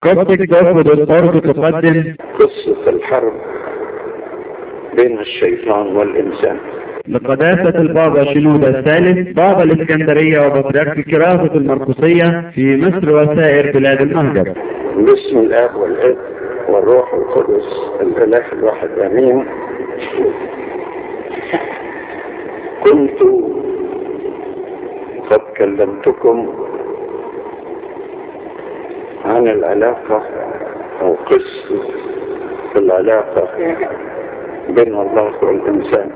قصة جسد الأرض تقدم قصة الحرب بين الشيطان والإنسان لقداسة البابا شنودة الثالث بابا الإسكندرية وبطريرك كراسة المرقسية في مصر وسائر بلاد المهجر باسم الآب والابن والروح القدس الإله الواحد آمين كنت قد كلمتكم عن العلاقة أو قصة العلاقة بين الله والإنسان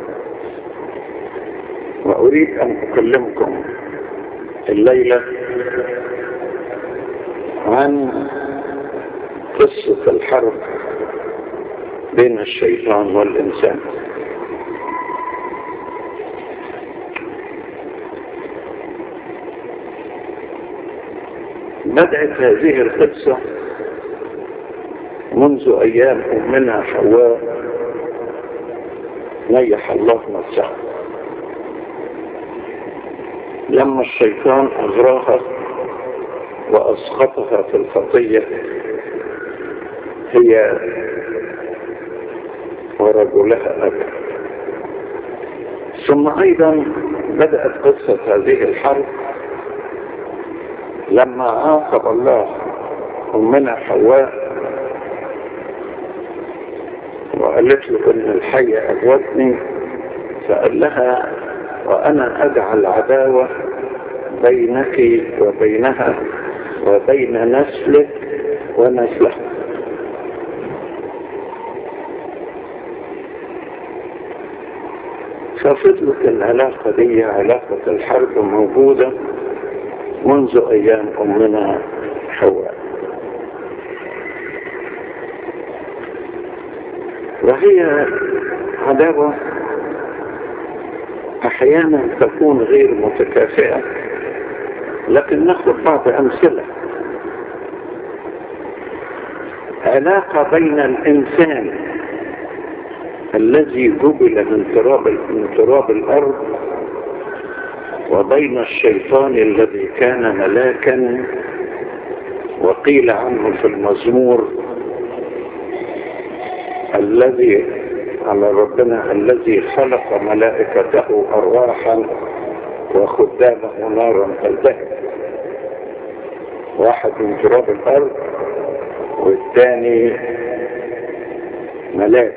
وأريد أن أكلمكم الليلة عن قصة الحرب بين الشيطان والإنسان بدأت هذه القصة منذ أيام أمنا حواء نيح الله نفسها لما الشيطان أغراها وأسقطها في الخطية هي ورجلها أبا ثم أيضا بدأت قصة هذه الحرب لما عاقب الله أمنا حواء وقالت له إن الحية أغوتني فقال لها وأنا أجعل عداوة بينك وبينها وبين نسلك ونسلها ففضلت العلاقة دي علاقة الحرب موجودة منذ أيام أمنا حواء وهي عداوة أحيانا تكون غير متكافئة لكن ناخذ بعض أمثلة علاقة بين الإنسان الذي جبل من تراب من تراب الأرض وبين الشيطان الذي كان ملاكا وقيل عنه في المزمور الذي على ربنا الذي خلق ملائكته أرواحا وخدامه نارا تلتهب واحد من تراب الأرض والثاني ملاك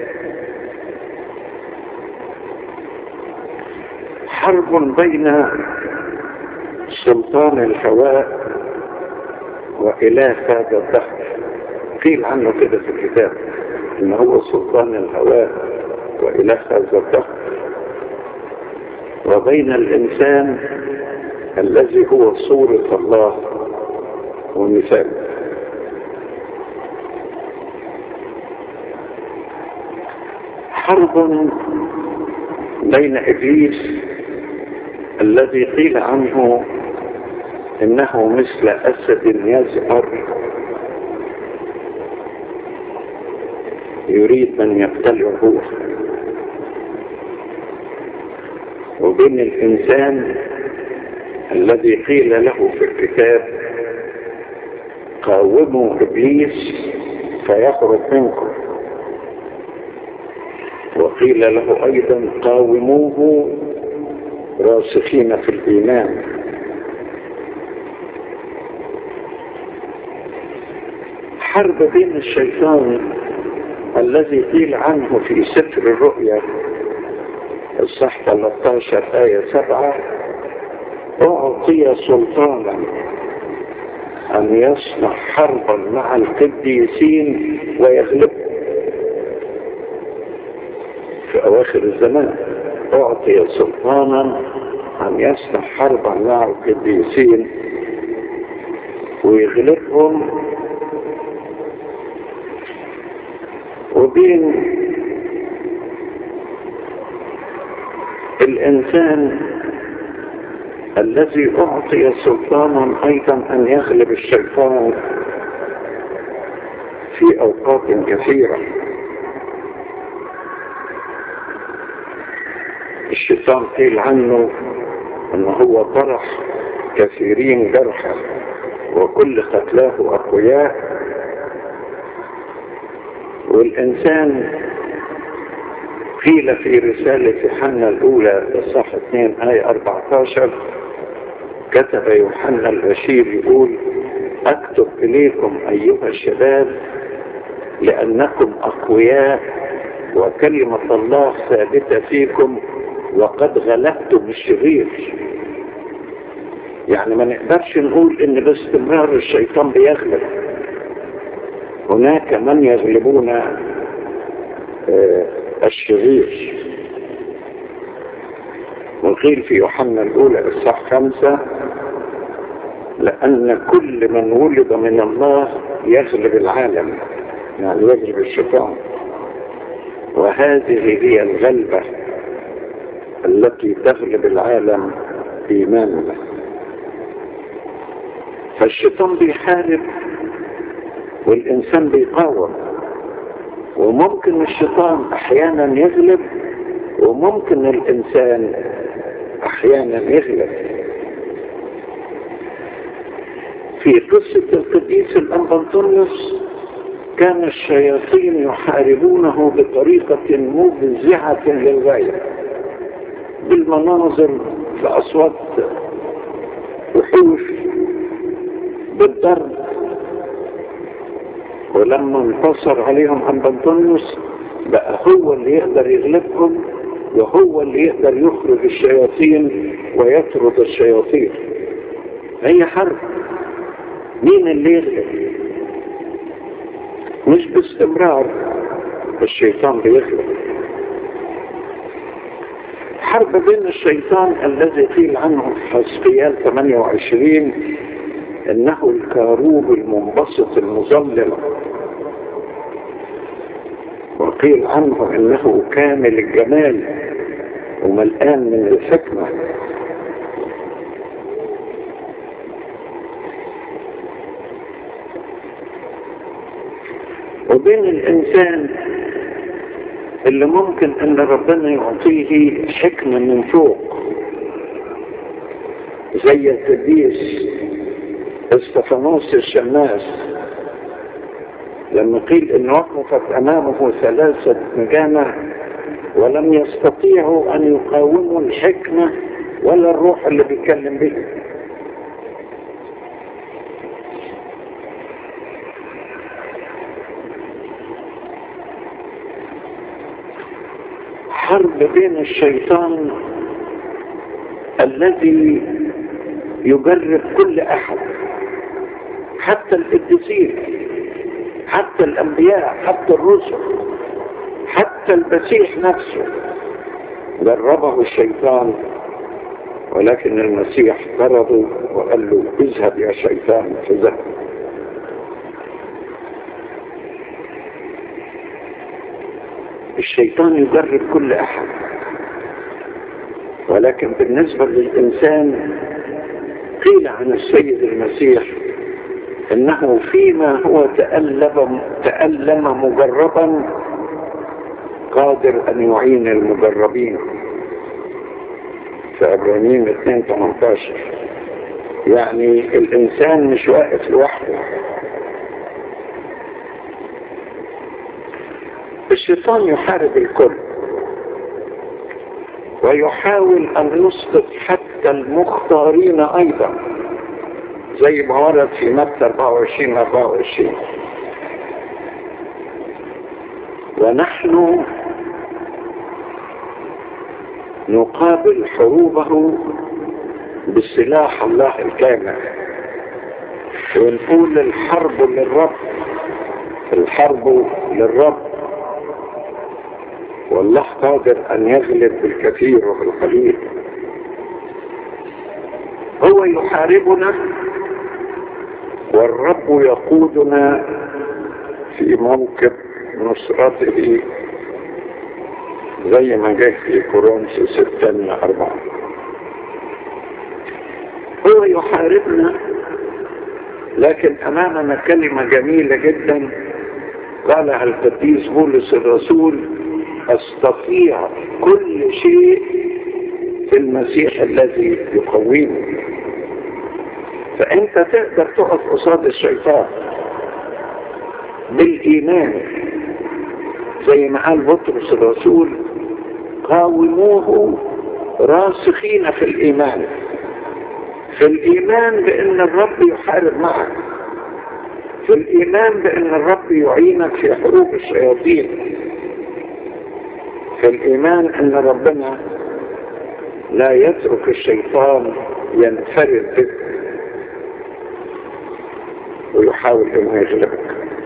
حرب بين سلطان الهواء وإله هذا الدهر قيل عنه كده في الكتاب إن هو سلطان الهواء وإله هذا الدهر وبين الإنسان الذي هو صورة الله ومثاله حرب بين إبليس الذي قيل عنه إنه مثل أسد يزهر يريد من يبتلعه وبين الإنسان الذي قيل له في الكتاب قاوموا إبليس فيخرج منكم وقيل له أيضا قاوموه راسخين في الإيمان حرب بين الشيطان الذي قيل عنه في سفر الرؤيا الصح 13 آية 7 أعطي سلطانا أن يصنع حربا مع القديسين ويغلبهم في أواخر الزمان أعطي سلطانا أن يصنع حربا مع القديسين ويغلبهم وبين الإنسان الذي أعطي سلطانا أيضا أن يغلب الشيطان في أوقات كثيرة الشيطان قيل عنه أنه هو طرح كثيرين جرحا وكل قتلاه أقوياء والإنسان قيل في رسالة يوحنا الأولى الصح 2 آية 14 كتب يوحنا البشير يقول أكتب إليكم أيها الشباب لأنكم أقوياء وكلمة الله ثابتة فيكم وقد غلبتم الشرير يعني ما نقدرش نقول ان باستمرار الشيطان بيغلب هناك من يغلبون آه الشرير وقيل في يوحنا الأولى الصح خمسة لأن كل من ولد من الله يغلب العالم يعني يغلب الشيطان وهذه هي الغلبة التي تغلب العالم إيماننا فالشيطان بيحارب والإنسان بيقاوم وممكن الشيطان أحيانا يغلب وممكن الإنسان أحيانا يغلب في قصة القديس الأنبنطونيوس كان الشياطين يحاربونه بطريقة مفزعة للغاية بالمناظر بأصوات وحوش بالضرب ولما انتصر عليهم أنبنطونيوس بقى هو اللي يقدر يغلبهم وهو اللي يقدر يخرج الشياطين ويطرد الشياطين هي حرب مين اللي يغلب مش باستمرار الشيطان بيغلب حرب بين الشيطان الذي قيل عنه في حزقيال 28 انه الكاروب المنبسط المظلم وقيل عنه انه كامل الجمال وملآن من الحكمة وبين الانسان اللي ممكن ان ربنا يعطيه حكمة من فوق زي القديس استفانوس الشماس لما قيل ان وقفت امامه ثلاثة مجامع ولم يستطيعوا ان يقاوموا الحكمة ولا الروح اللي بيتكلم به حرب بين الشيطان الذي يجرب كل احد حتى القديسين حتى الانبياء حتى الرسل حتى المسيح نفسه جربه الشيطان ولكن المسيح طرده وقال له اذهب يا شيطان فذهب الشيطان يجرب كل احد ولكن بالنسبة للإنسان قيل عن السيد المسيح انه فيما هو تألم, تألم مجربا قادر ان يعين المجربين في ابراهيم 2 18 يعني الانسان مش واقف لوحده الشيطان يحارب الكل ويحاول ان يسقط حتى المختارين ايضا زي ما ورد في متى 24 24 ونحن نقابل حروبه بسلاح الله الكامل ونقول الحرب للرب الحرب للرب والله قادر ان يغلب بالكثير وبالقليل هو يحاربنا والرب يقودنا في موكب نصرته زي ما جه في كورنثوس الثانية أربعة هو يحاربنا لكن أمامنا كلمة جميلة جدا قالها القديس بولس الرسول أستطيع كل شيء في المسيح الذي يقويني فانت تقدر تقف قصاد الشيطان بالايمان زي ما قال بطرس الرسول قاوموه راسخين في الايمان في الايمان بان الرب يحارب معك في الايمان بان الرب يعينك في حروب الشياطين في الايمان ان ربنا لا يترك الشيطان ينفرد بك ويحاول انه يغلبك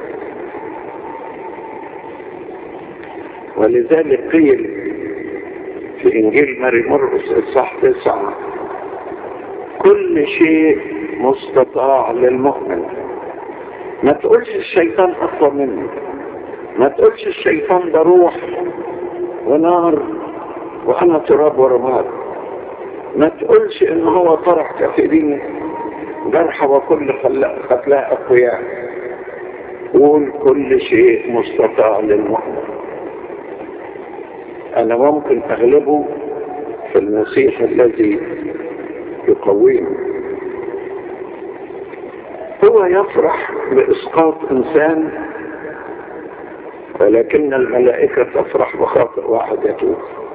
ولذلك قيل في انجيل ماري مرقس اصحاح تسعة كل شيء مستطاع للمؤمن ما تقولش الشيطان اقوى مني ما تقولش الشيطان ده روح ونار وانا تراب ورماد ما تقولش ان هو طرح كثيرين جرح وكل قتلاء اقوياء قول كل شيء مستطاع للمؤمن انا ممكن اغلبه في المسيح الذي يقويني هو يفرح باسقاط انسان ولكن الملائكة تفرح بخاطئ واحد يتوب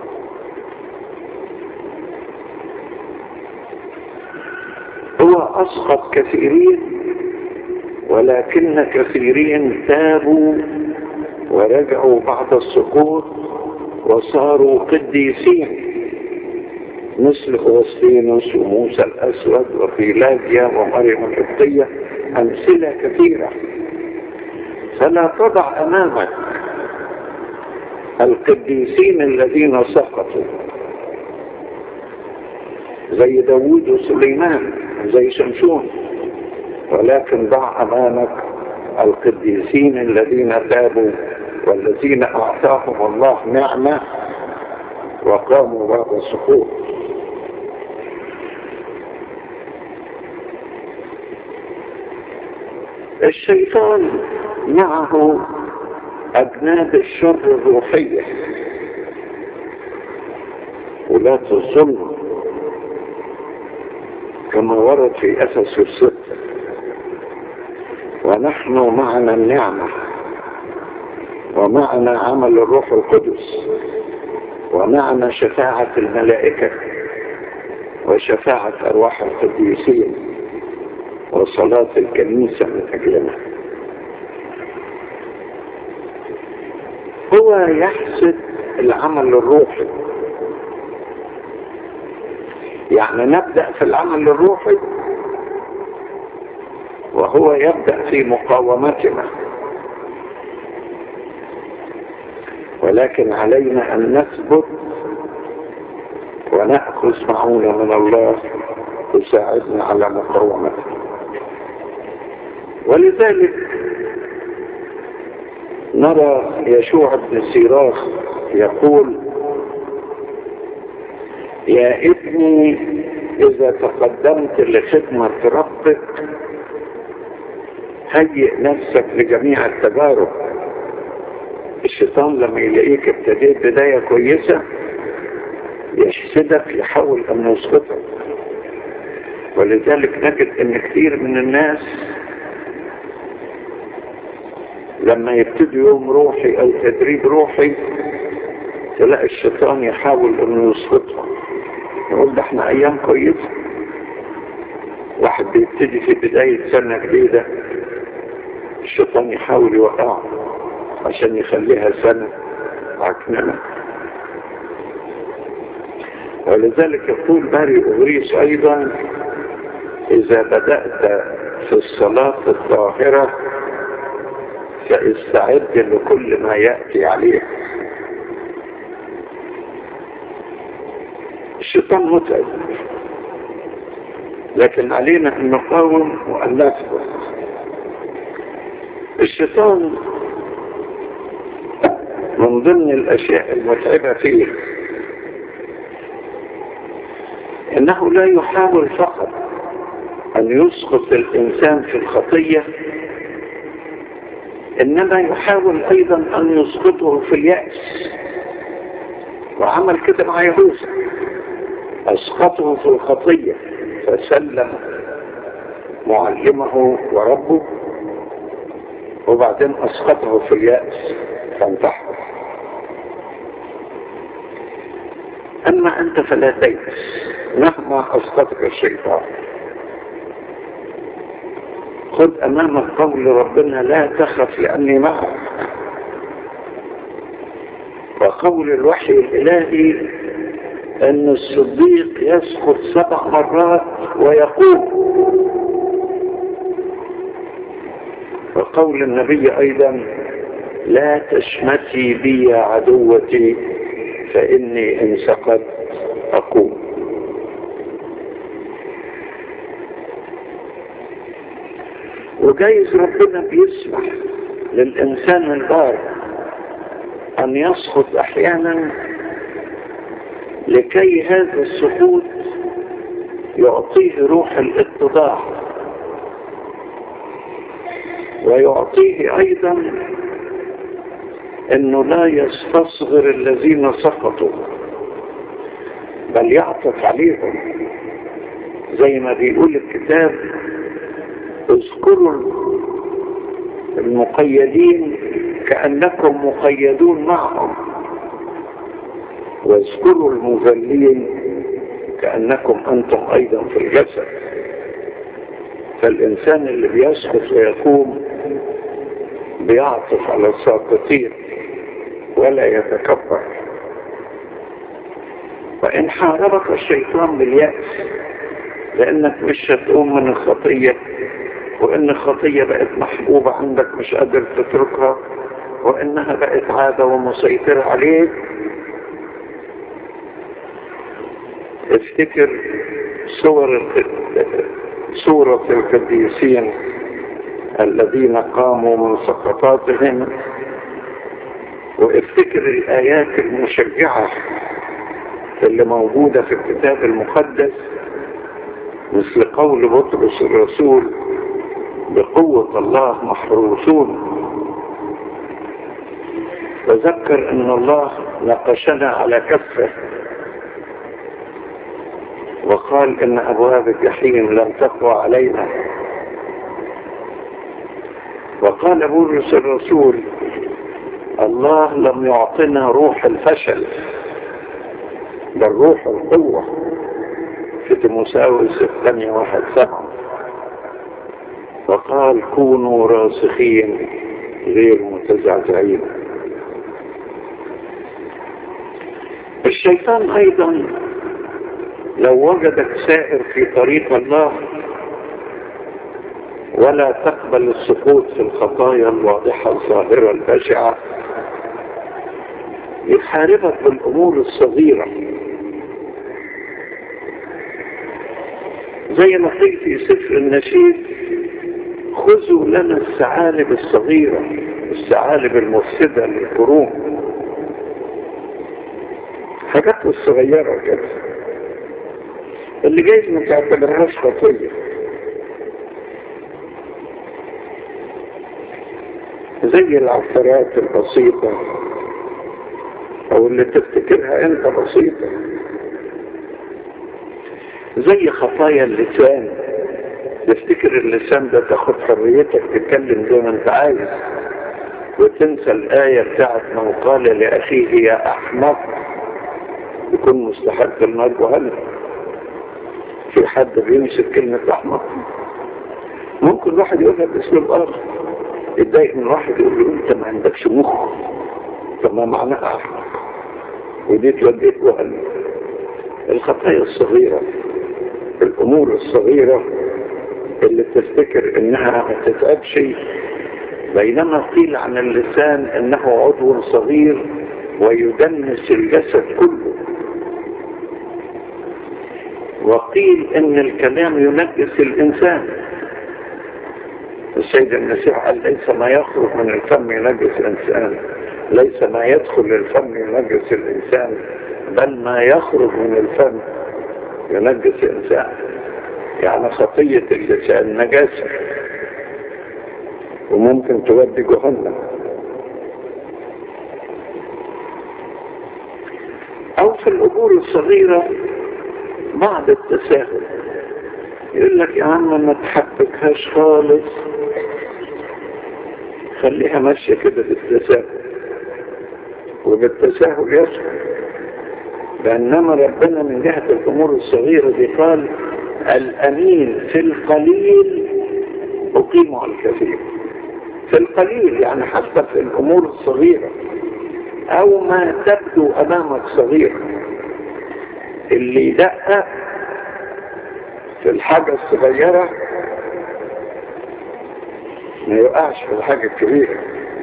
هو أسقط كثيرين ولكن كثيرين تابوا ورجعوا بعد السقوط وصاروا قديسين مثل أوسطينوس وموسى الأسود وفيلاجيا ومريم القبطية أمثلة كثيرة فلا تضع أمامك القديسين الذين سقطوا زي داوود وسليمان زي شمشون ولكن ضع أمامك القديسين الذين تابوا والذين أعطاهم الله نعمة وقاموا بعد السقوط الشيطان معه أجناد الشر الروحية ولاة الظلم كما ورد في أسس الستة ونحن معنا النعمة ومعنا عمل الروح القدس ومعنا شفاعة الملائكة وشفاعة أرواح القديسين وصلاة الكنيسة من أجلنا هو يحسد العمل الروحي يعني نبدأ في العمل الروحي وهو يبدأ في مقاومتنا ولكن علينا أن نثبت ونأخذ معونة من الله تساعدنا على مقاومته ولذلك نرى يشوع بن سيراخ يقول يا ابني إذا تقدمت لخدمة ربك هيئ نفسك لجميع التجارب الشيطان لما يلاقيك ابتديت بداية كويسة يحسدك يحاول أن يسقطك ولذلك نجد أن كثير من الناس لما يبتدي يوم روحي أو تدريب روحي تلاقي الشيطان يحاول أنه يسقطهم يقول ده احنا أيام كويسة واحد بيبتدي في بداية سنة جديدة الشيطان يحاول يوقعه عشان يخليها سنة عكننة ولذلك يقول ماري أغريس أيضا إذا بدأت في الصلاة الظاهرة فاستعد لكل ما يأتي عليه الشيطان متعب لكن علينا أن نقاوم وأن نثبت الشيطان من ضمن الأشياء المتعبة فيه إنه لا يحاول فقط أن يسقط الإنسان في الخطية إنما يحاول أيضا أن يسقطه في اليأس وعمل كده مع يهوذا أسقطه في الخطية فسلم معلمه وربه وبعدين اسقطه في اليأس فانتحر اما انت فلا تيأس مهما اسقطك الشيطان خذ امامك قول ربنا لا تخف لاني معك وقول الوحي الالهي ان الصديق يسقط سبع مرات ويقوم وقول النبي ايضا لا تشمتي بي يا عدوتي فاني ان سقط اقوم وجايز ربنا بيسمح للانسان البار ان يسقط احيانا لكي هذا السقوط يعطيه روح الاتضاع ويعطيه ايضا انه لا يستصغر الذين سقطوا بل يعطف عليهم زي ما بيقول الكتاب اذكروا المقيدين كأنكم مقيدون معهم واذكروا المذلين كأنكم أنتم أيضا في الجسد فالإنسان اللي بيسقط ويقوم بيعطف على الساقطين ولا يتكبر وإن حاربك الشيطان باليأس لأنك مش هتقوم من الخطية وإن الخطية بقت محبوبة عندك مش قادر تتركها وإنها بقت عادة ومسيطرة عليك افتكر صور صورة القديسين الذين قاموا من سقطاتهم وافتكر الآيات المشجعة اللي موجودة في الكتاب المقدس مثل قول بطرس الرسول بقوة الله محروسون تذكر ان الله نقشنا على كفه وقال ان ابواب الجحيم لم تقوى علينا وقال بولس الرسول الله لم يعطنا روح الفشل بل روح القوة في تيموساوس الثانية واحد سبعة وقال كونوا راسخين غير متزعزعين الشيطان ايضا لو وجدك سائر في طريق الله ولا تقبل السقوط في الخطايا الواضحة الظاهرة البشعة يحاربك بالأمور الصغيرة زي ما قيل في سفر النشيد خذوا لنا الثعالب الصغيرة الثعالب المفسدة للقرون حاجات الصغيرة كده اللي جايز ما تعتبرهاش خطية زي العثرات البسيطة او اللي تفتكرها انت بسيطة زي خطايا اللسان تفتكر اللسان ده تاخد حريتك تتكلم زي ما انت عايز وتنسى الآية بتاعت من قال لأخيه يا أحمق يكون مستحق النار وهل في حد بيمسك كلمة أحمق ممكن واحد يقولها باسلوب آخر يتضايق من واحد يقول له أنت ما عندكش مخ فما معناها أحمق ودي توديك وهل الخطايا الصغيرة الأمور الصغيرة اللي تفتكر إنها ما تتعبش بينما قيل عن اللسان إنه عضو صغير ويدنس الجسد كله وقيل ان الكلام ينجس الانسان السيد المسيح قال ليس ما يخرج من الفم ينجس الانسان ليس ما يدخل الفم ينجس الانسان بل ما يخرج من الفم ينجس الانسان يعني خطية اللسان نجاسة وممكن تودي جهنم او في الامور الصغيرة بعض التساهل يقول لك يا عم ما تحبكهاش خالص خليها ماشية كده بالتساهل وبالتساهل يسهل بينما ربنا من جهة الأمور الصغيرة دي قال الأمين في القليل أقيم على الكثير في القليل يعني حتى في الأمور الصغيرة أو ما تبدو أمامك صغيرة اللي يدقق في الحاجة الصغيرة ما يقعش في الحاجة الكبيرة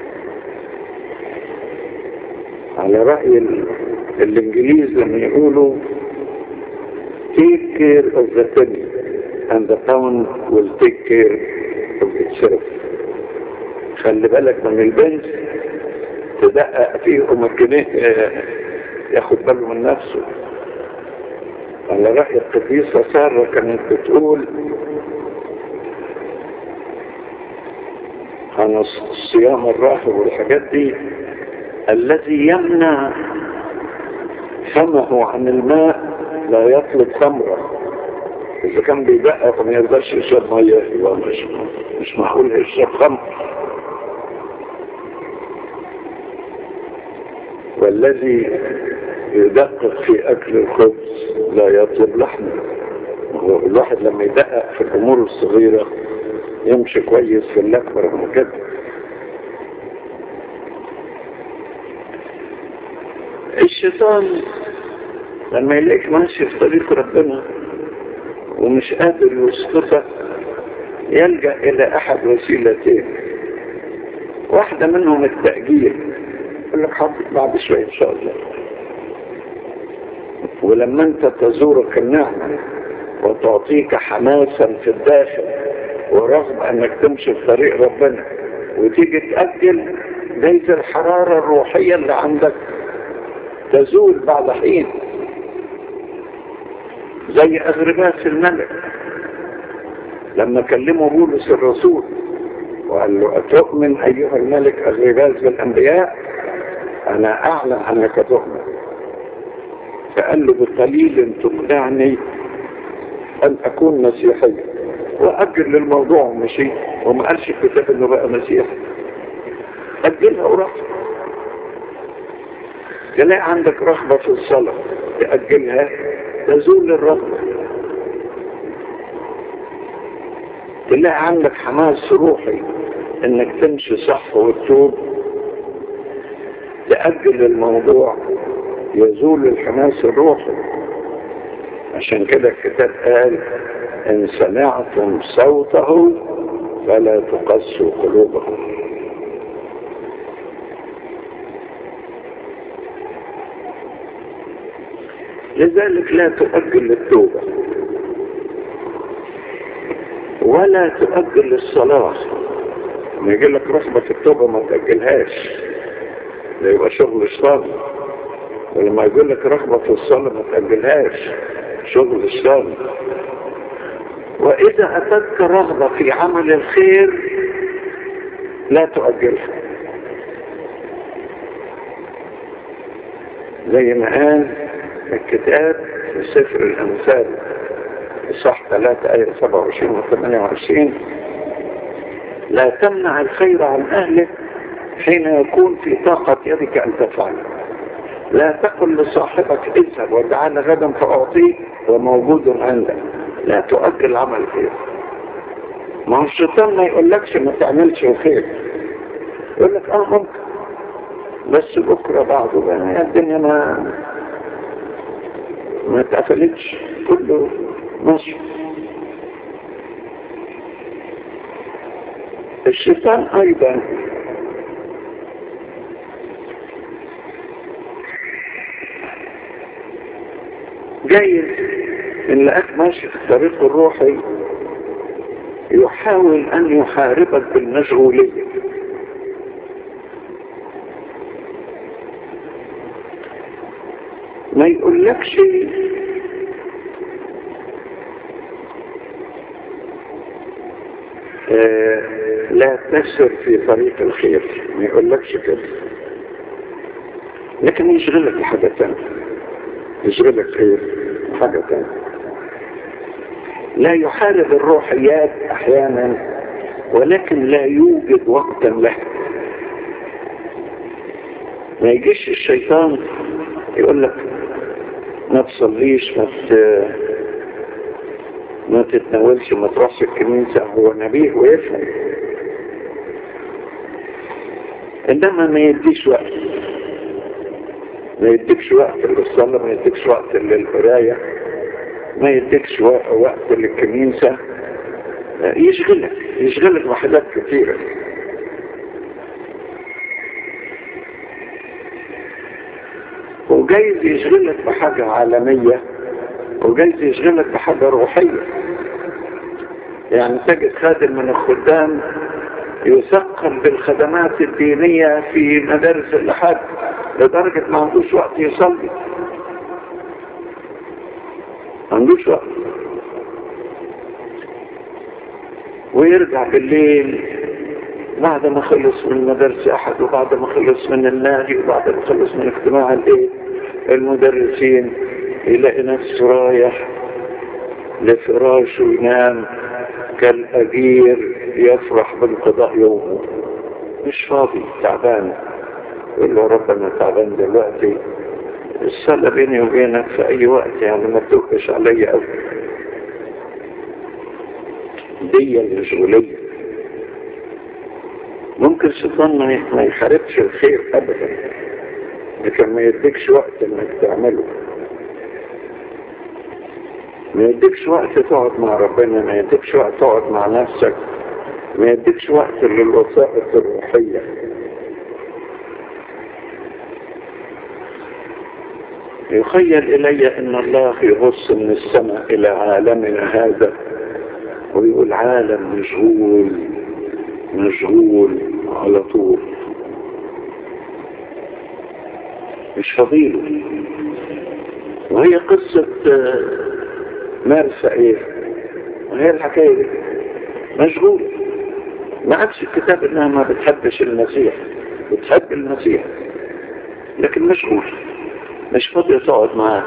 على رأي ال... الإنجليز لما يقولوا take care of the penny and the pound will take care of itself خلي بالك من البنت تدقق فيه وما الجنيه ياخد باله من نفسه على رأي القديسة سارة كانت بتقول عن الصيام الراهب والحاجات دي الذي يمنع فمه عن الماء لا يطلب خمرة إذا كان بيدقق فما يقدرش يشرب مية يبقى مش مش معقول يشرب خمر والذي يدقق في أكل الخبز لا يطلب لحمه الواحد لما يدقق في الأمور الصغيرة يمشي كويس في الأكبر من كده الشيطان لما يلاقيك ماشي في طريق ربنا ومش قادر يسقطك يلجأ إلى أحد وسيلتين واحدة منهم التأجيل يقول لك حاضر بعد شوية إن شاء الله ولما أنت تزورك النعمة وتعطيك حماسا في الداخل ورغبة أنك تمشي في طريق ربنا وتيجي تأجل جايز الحرارة الروحية اللي عندك تزول بعد حين زي أغرباس الملك لما كلمه بولس الرسول وقال له أتؤمن أيها الملك أغرباس بالأنبياء أنا أعلم أنك تؤمن فقال له بقليل تقنعني أن أكون مسيحيا وأجل للموضوع ومشي وما قالش الكتاب إنه بقى مسيحي أجلها وراح تلاقي عندك رغبة في الصلاة تأجلها تزول الرغبة تلاقي عندك حماس روحي انك تمشي صح وتتوب تأجل الموضوع يزول الحماس الروحي عشان كده الكتاب قال ان سمعتم صوته فلا تقسوا قلوبكم لذلك لا تؤجل التوبة ولا تؤجل الصلاة ما يجي لك رغبة في التوبة ما تأجلهاش ده يبقى شغل الشيطان ولما يقول لك رغبة في الصلاة ما تأجلهاش شغل الشيطان وإذا أتتك رغبة في عمل الخير لا تؤجلها زي ما قال الكتاب في سفر الأمثال صح 3 آية 27 و 28 لا تمنع الخير عن أهلك حين يكون في طاقة يدك أن تفعل لا تقل لصاحبك اذهب وتعال غدا فأعطيك وموجود عندك لا تؤجل عمل خير ما هو الشيطان ما يقولكش ما تعملش الخير يقول لك اه ممكن بس بكرة بعده بقى الدنيا ما ما اتقفلتش كله ماشي الشيطان ايضا جايز ان لقاك ماشي في الطريق الروحي يحاول ان يحاربك بالمشغوليه ما يقولكش آه لا تسر في طريق الخير ما يقولكش كده لكن يشغلك بحاجة تانية يشغلك خير حاجة تانية لا يحارب الروحيات احيانا ولكن لا يوجد وقتا له ما يجيش الشيطان يقول لك ما تصليش ما ت... ما تتناولش ما تروحش الكنيسة هو نبيه ويفهم انما ما يديش وقت ما يديكش وقت للصلاة ما يديكش وقت للقراية ما يديكش وقت للكنيسة يشغلك يشغلك بحاجات كثيرة وجايز يشغلك بحاجة عالمية وجايز يشغلك بحاجة روحية يعني تجد خادم من الخدام يثقل بالخدمات الدينية في مدارس الأحد لدرجة ما عندوش وقت يصلي ما عندوش وقت ويرجع بالليل بعد ما خلص من مدارس أحد وبعد ما خلص من النادي وبعد ما خلص من اجتماع الايه المدرسين يلاقي نفسه رايح لفراشه ينام كالأجير يفرح بانقضاء يومه مش فاضي تعبان يقول له رب انا تعبان دلوقتي الصلاة بيني وبينك في اي وقت يعني ما تدقش عليا قوي دي المشغولية ممكن الشيطان ما يحاربش الخير ابدا لكن ما يديكش وقت انك تعمله ما يديكش وقت تقعد مع ربنا ما يديكش وقت تقعد مع نفسك ما يديكش وقت للوسائط الروحية يخيل إلي أن الله يبص من السماء إلى عالمنا هذا ويقول عالم مشغول مشغول على طول مش فضيله وهي قصة مارسة ايه وهي الحكاية دي مشغول ما عادش الكتاب انها ما بتحبش المسيح بتحب المسيح لكن مشغول مش فاضية تقعد معاه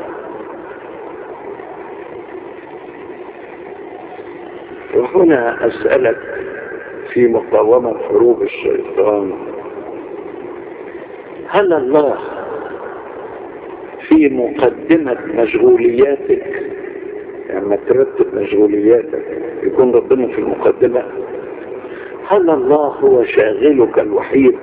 وهنا أسألك في مقاومة حروب الشيطان هل الله في مقدمة مشغولياتك لما ترتب مشغولياتك يكون ربنا في المقدمة هل الله هو شاغلك الوحيد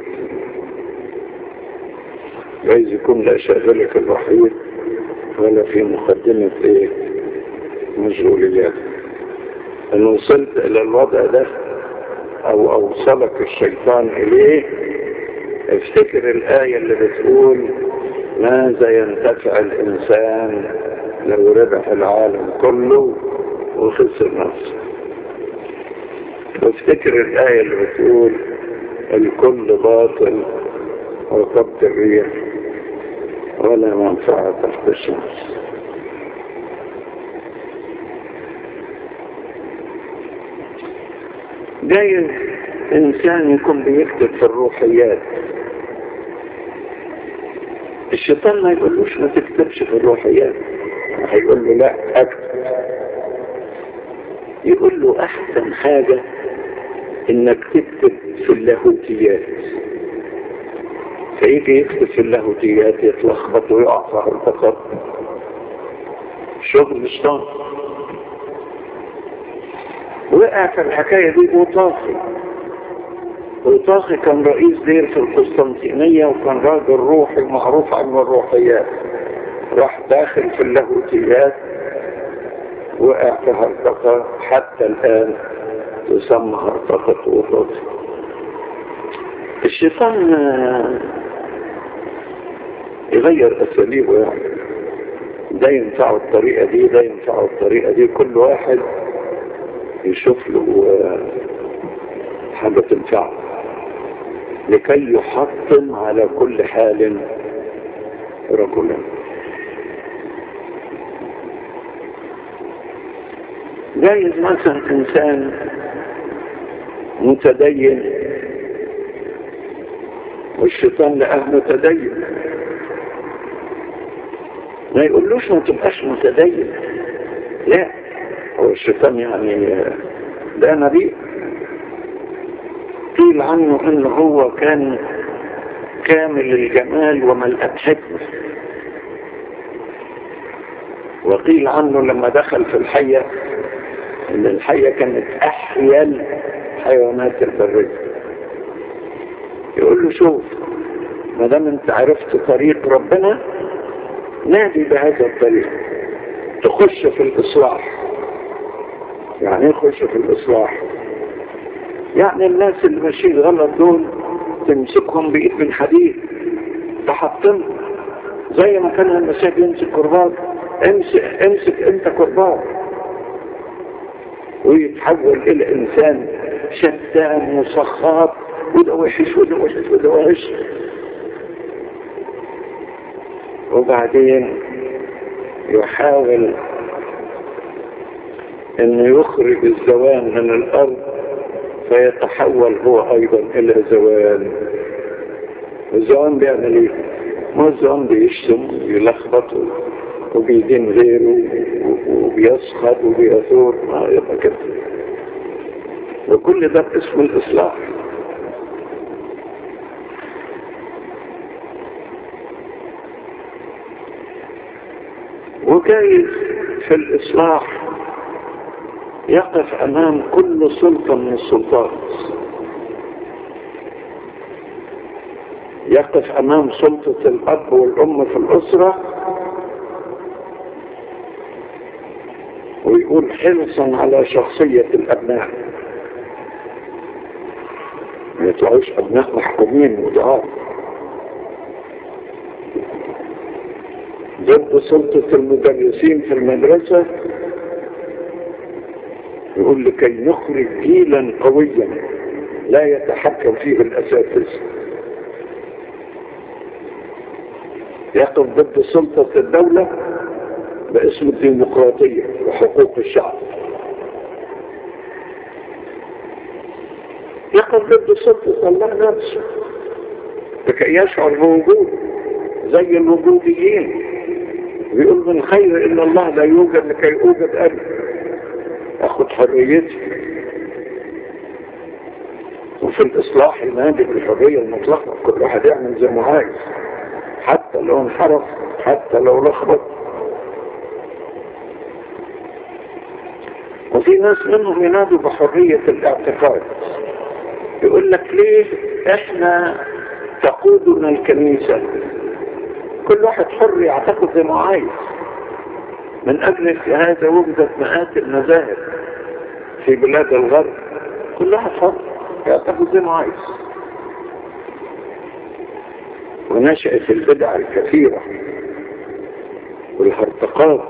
عايز يكون لا شاغلك الوحيد ولا في مقدمة ايه مشغولياتك ان وصلت الى الوضع ده او اوصلك الشيطان اليه افتكر الآية اللي بتقول ماذا ينتفع الإنسان لو ربح العالم كله وخسر نفسه وافتكر الآية اللي بتقول الكل باطل وقبض الريح ولا منفعة تحت الشمس جايز إنسان يكون بيكتب في الروحيات الشيطان ما يقولوش ما تكتبش في الروحيات هيقول له لا اكتب يقول له احسن حاجة انك تكتب في اللاهوتيات فيجي يكتب في اللاهوتيات يتلخبط ويقع في هرطقات شغل شيطان وقع في الحكاية دي بوطاخي بوطاخي كان رئيس دير في القسطنطينية وكان راجل روحي معروف عنه الروحيات راح داخل في اللاهوتيات وقع في هرطقة حتى الآن تسمى هرطقة وطاخي الشيطان يغير أساليبه يعني ده ينفعه الطريقة دي ده ينفعه الطريقة دي كل واحد يشوف له حاجة تنفعه لكي يحطم على كل حال رجلا جايز مثلا انسان متدين والشيطان لقاه متدين ما يقولوش ما تبقاش متدين لا هو هو الشيطان يعني ده نبي قيل عنه ان هو كان كامل الجمال وملأت حكمة وقيل عنه لما دخل في الحية ان الحية كانت احيا الحيوانات البرية يقول له شوف ما دام انت عرفت طريق ربنا نادي بهذا الطريق تخش في الاصلاح يعني ايه يخش في الاصلاح يعني الناس اللي ماشيين غلط دول تمسكهم بايد من حديد تحطمهم زي ما كان المسيح يمسك كرباج امسك امسك انت كرباج ويتحول الى انسان شتان وسخاط وده وحش وده وحش وده وحش وبعدين يحاول انه يخرج الزوان من الارض فيتحول هو ايضا الى زوان الزوان بيعمل ايه ما الزوان بيشتم ويلخبط وبيدين غيره وبيسخط وبيثور ما يبقى كده وكل ده باسم الاصلاح وجايز في الإصلاح يقف أمام كل سلطة من السلطات يقف أمام سلطة الأب والأم في الأسرة ويقول حرصا على شخصية الأبناء ما يطلعوش أبناء محكومين وضعاف ضد سلطة المدرسين في المدرسة يقول لكي نخرج جيلا قويا لا يتحكم فيه الأساتذة يقف ضد سلطة الدولة باسم الديمقراطية وحقوق الشعب يقف ضد سلطة الله نفسه لكي يشعر بوجوده زي الوجوديين بيقول من خير ان الله لا يوجد لكي اوجد انا اخد حريتي وفي الاصلاح ينادي بالحرية المطلقة كل واحد يعمل زي ما عايز حتى لو انحرف حتى لو لخبط وفي ناس منهم ينادوا بحرية الاعتقاد يقول لك ليه احنا تقودنا الكنيسة كل واحد حر يعتقد زي ما عايز من اجل هذا وجدت مئات المذاهب في بلاد الغرب كل واحد حر يعتقد زي ما عايز ونشأت البدع الكثيرة والهرطقات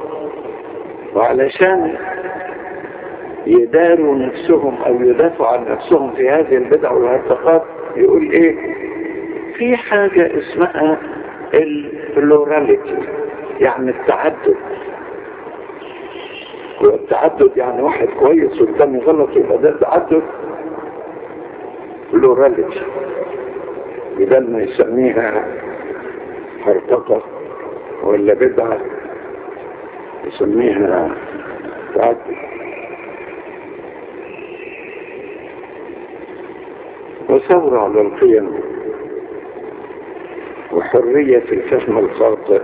وعلشان يداروا نفسهم او يدافعوا عن نفسهم في هذه البدع والهرطقات يقول ايه في حاجة اسمها البلوراليتي يعني التعدد والتعدد يعني واحد كويس والتاني غلط يبقى ده تعدد بلوراليتي بدل ما يسميها هرطقة ولا بدعة يسميها تعدد وثورة على القيم وحرية الفهم الخاطئ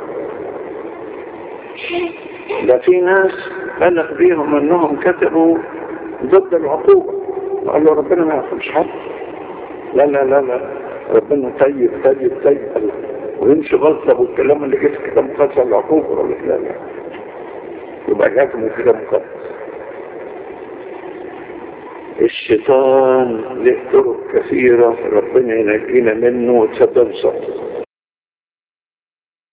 ده في ناس بلغ بيهم انهم كتبوا ضد العقوبة قالوا ربنا ما يعقبش حد لا لا لا لا ربنا طيب طيب طيب ويمشي غلطة والكلام اللي جه في كتاب مقدس العقوبة ولا لا لا يبقى لازم كتاب مقدس الشيطان له طرق كثيرة ربنا ينجينا منه وتصدق